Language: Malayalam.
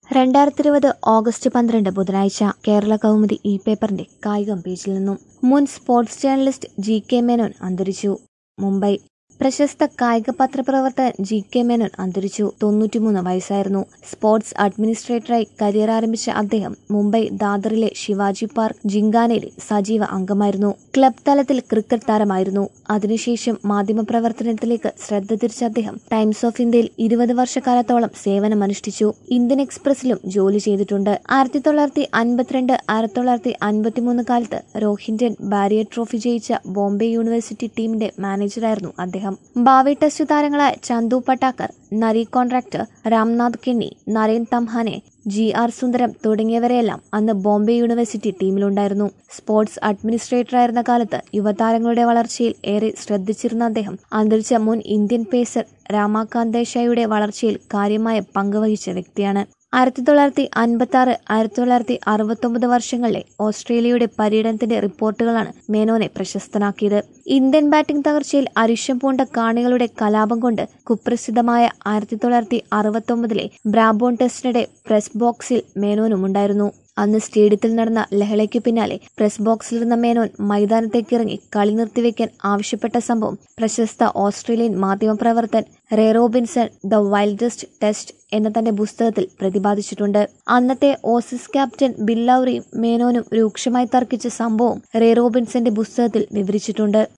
രണ്ടായിരത്തി ഇരുപത് ഓഗസ്റ്റ് പന്ത്രണ്ട് ബുധനാഴ്ച കേരള കൗമുദി ഇ പേപ്പറിന്റെ കായികം പേജിൽ നിന്നും മുൻ sports journalist G K Menon അന്തരിച്ചു മുംബൈ പ്രശസ്ത കായിക പത്രപ്രവർത്തകൻ ജി കെ മേനോൻ അന്തരിച്ചു തൊണ്ണൂറ്റിമൂന്ന് വയസ്സായിരുന്നു സ്പോർട്സ് അഡ്മിനിസ്ട്രേറ്ററായി കരിയർ ആരംഭിച്ച അദ്ദേഹം മുംബൈ ദാദറിലെ ശിവാജി പാർക്ക് ജിങ്കാനയിലെ സജീവ അംഗമായിരുന്നു ക്ലബ് തലത്തിൽ ക്രിക്കറ്റ് താരമായിരുന്നു അതിനുശേഷം മാധ്യമപ്രവർത്തനത്തിലേക്ക് ശ്രദ്ധ തിരിച്ച അദ്ദേഹം ടൈംസ് ഓഫ് ഇന്ത്യയിൽ ഇരുപത് വർഷക്കാലത്തോളം സേവനമനുഷ്ഠിച്ചു ഇന്ത്യൻ എക്സ്പ്രസിലും ജോലി ചെയ്തിട്ടുണ്ട് ആയിരത്തി തൊള്ളായിരത്തി അൻപത്തിരണ്ട് ആയിരത്തി തൊള്ളായിരത്തി അൻപത്തിമൂന്ന് കാലത്ത് റോഹിൻഡ്യൻ ബാരിയർ ട്രോഫി ജയിച്ച ബോംബെ യൂണിവേഴ്സിറ്റി ടീമിന്റെ മാനേജറായിരുന്നു അദ്ദേഹം ഭാവി ടെസ്റ്റ് താരങ്ങളായ ചന്തു പട്ടാക്കർ നരി കോൺട്രാക്ടർ രാംനാഥ് കെണ്ണി നരേൻ തംഹാനെ ജി ആർ സുന്ദരം തുടങ്ങിയവരെയെല്ലാം അന്ന് ബോംബെ യൂണിവേഴ്സിറ്റി ടീമിലുണ്ടായിരുന്നു സ്പോർട്സ് അഡ്മിനിസ്ട്രേറ്ററായിരുന്ന കാലത്ത് യുവതാരങ്ങളുടെ വളർച്ചയിൽ ഏറെ ശ്രദ്ധിച്ചിരുന്ന അദ്ദേഹം അന്തരിച്ച മുൻ ഇന്ത്യൻ പേസർ രാമാകാന്ത് ദേശായിയുടെ വളർച്ചയിൽ കാര്യമായ പങ്കുവഹിച്ച വ്യക്തിയാണ് ആയിരത്തി തൊള്ളായിരത്തി അൻപത്തി ആറ് ആയിരത്തി തൊള്ളായിരത്തി അറുപത്തൊമ്പത് വർഷങ്ങളിലെ ഓസ്ട്രേലിയയുടെ പര്യടനത്തിന്റെ റിപ്പോർട്ടുകളാണ് മേനോനെ പ്രശസ്തനാക്കിയത് ഇന്ത്യൻ ബാറ്റിംഗ് തകർച്ചയിൽ അരിശം പൂണ്ട കാണികളുടെ കലാപം കൊണ്ട് കുപ്രസിദ്ധമായ ആയിരത്തി തൊള്ളായിരത്തി അറുപത്തൊമ്പതിലെ ബ്രാബോൺ ടെസ്റ്റിനിടെ പ്രസ് ബോക്സിൽ മേനോനുമുണ്ടായിരുന്നു അന്ന് സ്റ്റേഡിയത്തിൽ നടന്ന ലഹളയ്ക്കു പിന്നാലെ പ്രസ് ബോക്സിലിരുന്ന മേനോൻ മൈതാനത്തേക്കിറങ്ങി കളി നിർത്തിവെക്കാൻ ആവശ്യപ്പെട്ട സംഭവം പ്രശസ്ത ഓസ്ട്രേലിയൻ മാധ്യമപ്രവർത്തൻ Ray Robinson the wildest test എന്ന തന്റെ പുസ്തകത്തിൽ പ്രതിപാദിച്ചിട്ടുണ്ട് അന്നത്തെ ഓസീസ് ക്യാപ്റ്റൻ ബില്ലൌറിയും മേനോനും രൂക്ഷമായി തർക്കിച്ച സംഭവം റേ റോബിൻസന്റെ പുസ്തകത്തിൽ വിവരിച്ചിട്ടുണ്ട്